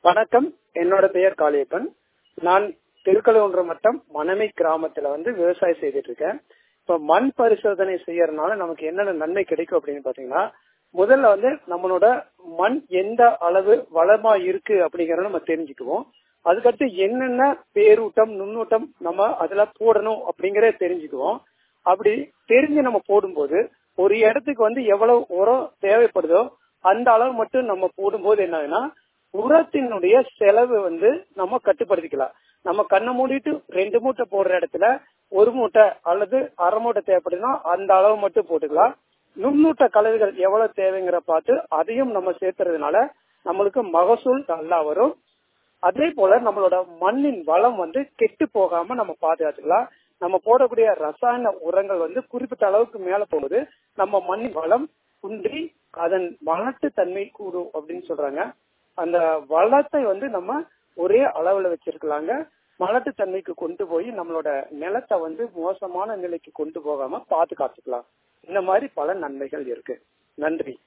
வணக்கம் என்னோட பெயர் காளியப்பன் நான் திருக்கழுகுன்ற மட்டம் மணமை கிராமத்துல வந்து விவசாயம் செய்துட்டு இருக்கேன் இப்ப மண் பரிசோதனை செய்யறதுனால நமக்கு என்னென்ன நன்மை கிடைக்கும் அப்படின்னு பாத்தீங்கன்னா முதல்ல வந்து நம்மளோட மண் எந்த அளவு வளமா இருக்கு அப்படிங்கறத நம்ம தெரிஞ்சுக்குவோம் அதுக்கடுத்து என்னென்ன பேரூட்டம் நுண்ணூட்டம் நம்ம அதுல போடணும் அப்படிங்கறத தெரிஞ்சுக்குவோம் அப்படி தெரிஞ்சு நம்ம போடும்போது ஒரு இடத்துக்கு வந்து எவ்வளவு உரம் தேவைப்படுதோ அந்த அளவு மட்டும் நம்ம போடும்போது என்னன்னா உரத்தினுடைய செலவு வந்து நம்ம கட்டுப்படுத்திக்கலாம் நம்ம கண்ணை மூடிட்டு ரெண்டு மூட்டை போடுற இடத்துல ஒரு மூட்டை அல்லது அரை மூட்டை தேவைப்படுதுன்னா அந்த அளவு மட்டும் போட்டுக்கலாம் நுண்ணூட்ட கலவைகள் எவ்வளவு தேவைங்கிற பார்த்து அதையும் நம்ம சேர்த்துறதுனால நம்மளுக்கு மகசூல் நல்லா வரும் அதே போல நம்மளோட மண்ணின் வளம் வந்து கெட்டு போகாம நம்ம பாதுகாத்துக்கலாம் நம்ம போடக்கூடிய ரசாயன உரங்கள் வந்து குறிப்பிட்ட அளவுக்கு மேல போகுது நம்ம மண்ணின் வளம் குன்றி அதன் வளட்டு தன்மை கூடும் அப்படின்னு சொல்றாங்க அந்த வளத்தை வந்து நம்ம ஒரே அளவுல வச்சிருக்கலாங்க மலட்டு தன்மைக்கு கொண்டு போய் நம்மளோட நிலத்தை வந்து மோசமான நிலைக்கு கொண்டு போகாம பாதுகாத்துக்கலாம் இந்த மாதிரி பல நன்மைகள் இருக்கு நன்றி